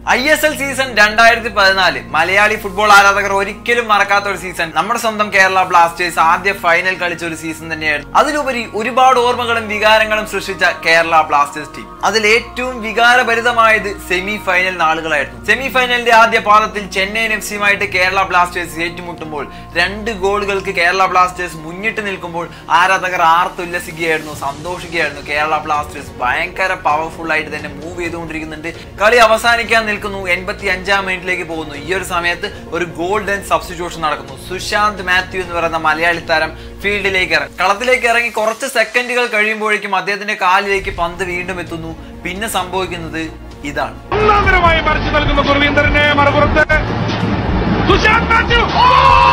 I S L season രണ്ടായിരത്തി പതിനാല് Malayali football ആരാധകർ ഒരിക്കലും മറക്കാത്ത ഒരു സീസൺ നമ്മുടെ സ്വന്തം കേരള ബ്ലാസ്റ്റേഴ്സ് ആദ്യ ഫൈനൽ കളിച്ച ഒരു സീസൺ തന്നെയായിരുന്നു അതിലുപരി ഒരുപാട് ഓർമ്മകളും വികാരങ്ങളും സൃഷ്ടിച്ച കേരള ബ്ലാസ്റ്റേഴ്സ് ടീം അതിൽ ഏറ്റവും വികാരഭരിതമായത് സെമി ഫൈനൽ നാളുകളായിരുന്നു സെമി ഫൈനലിന്റെ ആദ്യ പാദത്തിൽ ചെന്നൈയിൻ എഫ് സിയുമായിട്ട് കേരള ബ്ലാസ്റ്റേഴ്സ് ഏറ്റുമുട്ടുമ്പോൾ രണ്ട് ഗോളുകൾക്ക് കേരള ബ്ലാസ്റ്റേഴ്സ് മുന്നിട്ട് നിൽക്കുമ്പോൾ ആരാധകർ ആർത്തുല്ലസിക്കുകയായിരുന്നു സന്തോഷിക്കുകയായിരുന്നു കേരള ബ്ലാസ്റ്റേഴ്സ് ഭയങ്കര പവർഫുൾ ആയിട്ട് തന്നെ മൂവ് ചെയ്തുകൊണ്ടിരിക്കുന്നുണ്ട് കളി അവസാനിക്കാൻ നിൽക്കുന്നു എൺപത്തി അഞ്ചാം മിനിറ്റിലേക്ക് പോകുന്നു ഈ ഒരു സമയത്ത് ഒരു ഗോൾഡൻ സബ്സ്റ്റിറ്റ്യൂഷൻ നടക്കുന്നു സുശാന്ത് മാത്യു എന്ന് പറയുന്ന മലയാളി താരം ഫീൽഡിലേക്ക് ഇറങ്ങി കളത്തിലേക്ക് ഇറങ്ങി കുറച്ച് സെക്കൻഡുകൾ കഴിയുമ്പോഴേക്കും അദ്ദേഹത്തിന്റെ കാലിലേക്ക് പന്ത് വീണ്ടും എത്തുന്നു പിന്നെ സംഭവിക്കുന്നത് ഇതാണ് ഒന്നാന്തരമായി മറിച്ചു നൽകുന്ന ഗുർവീന്ദറിനെ മറുപുറത്ത് സുശാന്ത് മാത്യു ഓ!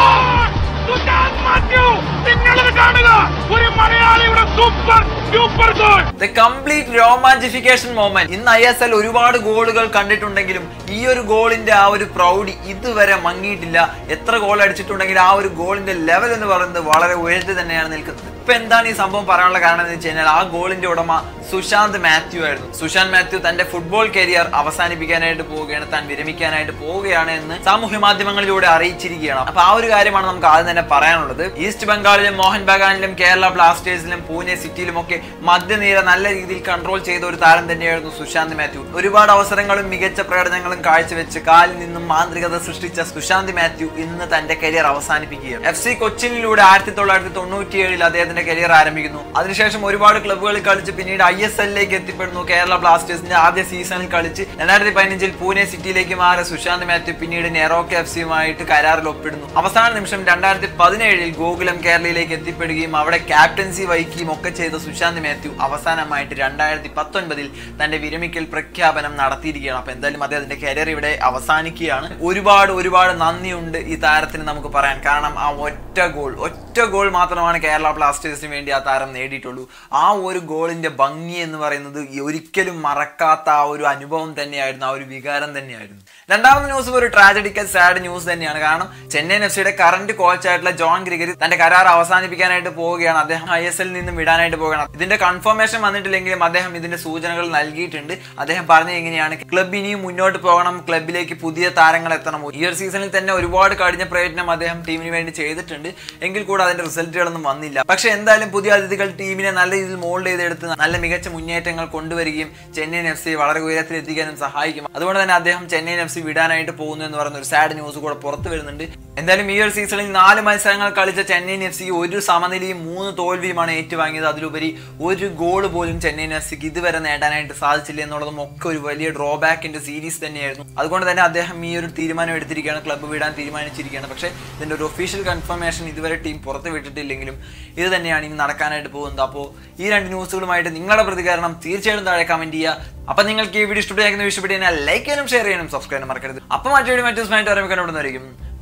സുശാന്ത് മാത്യു നിങ്ങളിത് കാണുക ഒരു മലയാളിയുടെ super super goal the complete രോമാഞ്ചിഫിക്കേഷൻ മൊമെന്റ് ഇന്ന് ഐ എസ് എൽ ഒരുപാട് ഗോളുകൾ കണ്ടിട്ടുണ്ടെങ്കിലും ഈ ഒരു ഗോളിന്റെ ആ ഒരു പ്രൗഢി ഇതുവരെ മങ്ങിയിട്ടില്ല എത്ര ഗോൾ അടിച്ചിട്ടുണ്ടെങ്കിലും ആ ഒരു ഗോളിന്റെ ലെവൽ എന്ന് പറയുന്നത് വളരെ ഉയർത്തി തന്നെയാണ് നിൽക്കുന്നത് ഇപ്പൊ എന്താണ് ഈ സംഭവം പറയാനുള്ള കാരണം എന്ന് വെച്ച് കഴിഞ്ഞാൽ ആ ഗോളിന്റെ ഉടമ സുശാന്ത് മാത്യു ആയിരുന്നു സുശാന്ത് മാത്യു തന്റെ ഫുട്ബോൾ കരിയർ അവസാനിപ്പിക്കാനായിട്ട് പോവുകയാണ് താൻ വിരമിക്കാനായിട്ട് പോവുകയാണ് എന്ന് സാമൂഹ്യ മാധ്യമങ്ങളിലൂടെ അറിയിച്ചിരിക്കുകയാണ് അപ്പൊ ആ ഒരു കാര്യമാണ് നമുക്ക് ആദ്യം തന്നെ പറയാനുള്ളത് ഈസ്റ്റ് ബംഗാളിലും മോഹൻ ബഗാനിലും കേരള ബ്ലാസ്റ്റേഴ്സിലും പൂനെ സിറ്റിയിലും ഒക്കെ മധ്യനിര നല്ല രീതിയിൽ കൺട്രോൾ ചെയ്ത ഒരു താരം തന്നെയായിരുന്നു സുശാന്ത് മാത്യു ഒരുപാട് അവസരങ്ങളും മികച്ച പ്രകടനങ്ങളും കാഴ്ചവെച്ച് കാലിൽ നിന്നും മാന്ത്രികത സൃഷ്ടിച്ച സുശാന്ത് മാത്യു ഇന്ന് തന്റെ കരിയർ അവസാനിപ്പിക്കുകയാണ് എഫ് സി കൊച്ചിനിലൂടെ ആയിരത്തി തൊള്ളായിരത്തി തൊണ്ണൂറ്റിയേഴിൽ അദ്ദേഹത്തിന്റെ കരിയർ ആരംഭിക്കുന്നു അതിനുശേഷം ഒരുപാട് ക്ലബ്ബുകളിൽ കളിച്ച് പിന്നീട് ഐ എസ് എല്ലിലേക്ക് എത്തിപ്പെടുന്നു കേരള ബ്ലാസ്റ്റേഴ്സിന്റെ ആദ്യ സീസണിൽ കളിച്ച് രണ്ടായിരത്തി പതിനഞ്ചിൽ പൂനെ സിറ്റിയിലേക്ക് മാറിയ സുശാന്ത് മാത്യു പിന്നീട് നെറോക്ക് എഫ് സിയുമായിട്ട് കരാറിൽ ഒപ്പിടുന്നു അവസാന നിമിഷം രണ്ടായിരത്തി പതിനേഴിൽ ഗോകുലം കേരളയിലേക്ക് എത്തിപ്പെടുകയും അവിടെ ക്യാപ്റ്റൻസി വഹിക്കുകയും ഒക്കെ ചെയ്ത സുശാന്ത് മാത്യു അവസാനമായിട്ട് രണ്ടായിരത്തി പത്തൊൻപതിൽ തന്റെ വിരമിക്കൽ പ്രഖ്യാപനം നടത്തിയിരിക്കുകയാണ് അപ്പൊ എന്തായാലും അദ്ദേഹത്തിന്റെ കരിയർ ഇവിടെ അവസാനിക്കുകയാണ് ഒരുപാട് ഒരുപാട് നന്ദിയുണ്ട് ഈ താരത്തിന് നമുക്ക് പറയാൻ കാരണം ആ ഒറ്റ ഗോൾ ഒറ്റ ഗോൾ മാത്രമാണ് കേരള ബ്ലാസ്റ്റേഴ്സിന് വേണ്ടി ആ താരം നേടിയിട്ടുള്ളൂ ആ ഒരു ഗോളിന്റെ ഭംഗി എന്ന് പറയുന്നത് ഈ ഒരിക്കലും മറക്കാത്ത ആ ഒരു അനുഭവം തന്നെയായിരുന്നു ആ ഒരു വികാരം തന്നെയായിരുന്നു രണ്ടാമത്തെ ന്യൂസ് ഒരു ട്രാജഡിക്കൽ സാഡ് ന്യൂസ് തന്നെയാണ് കാരണം ചെന്നൈയിൻ എഫ് സിയുടെ കറന്റ് കോച്ചായിട്ടുള്ള ജോൺ ഗ്രിഗരി തന്റെ കരാർ അവസാനിപ്പിക്കാനായിട്ട് പോവുകയാണ് അദ്ദേഹം ഐ എസ് എല്ലിൽ നിന്നും വിടാനായിട്ട് പോവുകയാണ് ഇതിന്റെ കൺഫർമേഷൻ വന്നിട്ടില്ലെങ്കിലും അദ്ദേഹം ഇതിന്റെ സൂചനകൾ നൽകിയിട്ടുണ്ട് അദ്ദേഹം പറഞ്ഞത് എങ്ങനെയാണ് ക്ലബ് ഇനിയും മുന്നോട്ട് പോകണം ക്ലബിലേക്ക് പുതിയ താരങ്ങൾ എത്തണം ഈ ഒരു സീസണിൽ തന്നെ ഒരുപാട് കഠിന പ്രയത്നം അദ്ദേഹം ടീമിന് വേണ്ടി ചെയ്തിട്ടുണ്ട് എങ്കിൽ കൂടെ അതിന്റെ റിസൾട്ടുകളൊന്നും വന്നില്ല പക്ഷെ എന്തായാലും പുതിയ അതിഥികൾ ടീമിനെ നല്ല രീതിയിൽ മോൾഡ് ചെയ്തെടുത്ത് നല്ല മികച്ച മുന്നേറ്റങ്ങൾ കൊണ്ടുവരികയും ചെന്നൈയിൻ എഫ് സി വളരെ ഉയരത്തിൽ എത്തിക്കാനും സഹായിക്കും അതുകൊണ്ട് തന്നെ അദ്ദേഹം ചെന്നൈയിൻ എഫ് സി വിടാനായിട്ട് പോകുന്നു എന്ന് പറയുന്ന ഒരു സാഡ് ന്യൂസ് കൂടെ പുറത്തു വരുന്നുണ്ട് എന്തായാലും ഈ ഒരു സീസണിൽ നാല് മത്സരങ്ങൾ കളിച്ച ചെന്നൈയിൻ എഫ് സി ഒരു സമനിലയും മൂന്ന് തോൽവിയുമാണ് ഏറ്റുവാങ്ങിയത് അതിലുപരി ഒരു ഗോൾ പോലും ചെന്നൈയിൻ എഫ് സിക്ക് ഇതുവരെ നേടാനായിട്ട് സാധിച്ചില്ല എന്നുള്ളതും ഒക്കെ ഒരു വലിയ ഡ്രോബാക്കിന്റെ സീരീസ് തന്നെയായിരുന്നു അതുകൊണ്ട് തന്നെ അദ്ദേഹം ഈ ഒരു തീരുമാനം എടുത്തിരിക്കുകയാണ് ക്ലബ്ബ് വിടാൻ തീരുമാനിച്ചിരിക്കുകയാണ് പക്ഷേ ഇതിന്റെ ഒരു ഒഫീഷ്യൽ കൺഫർമേഷൻ ഇതുവരെ ടീം പുറത്ത് വിട്ടിട്ടില്ലെങ്കിലും ഇത് തന്നെയാണ് ഇനി നടക്കാനായിട്ട് പോകുന്നത് അപ്പോൾ ഈ രണ്ട് ന്യൂസുകളുമായിട്ട് നിങ്ങളുടെ പ്രതികരണം തീർച്ചയായിട്ടും താഴെ കമന്റ് ചെയ്യുക അപ്പൊ നിങ്ങൾക്ക് ഈ വീഡിയോ ഇഷ്ടപ്പെടുന്ന ഇഷ്ടപ്പെട്ടു കഴിഞ്ഞാൽ ലൈക്ക് ചെയ്യാനും ഷെയർ ചെയ്യാനും സബ്സ്ക്രൈബ് ചെയ്യാനും മറക്കരുത് അപ്പൊ മറ്റൊരു മറ്റു സ്മൈറ്റ് ആരംഭിക്കാൻ ഇവിടെ നിന്നായിരിക്കും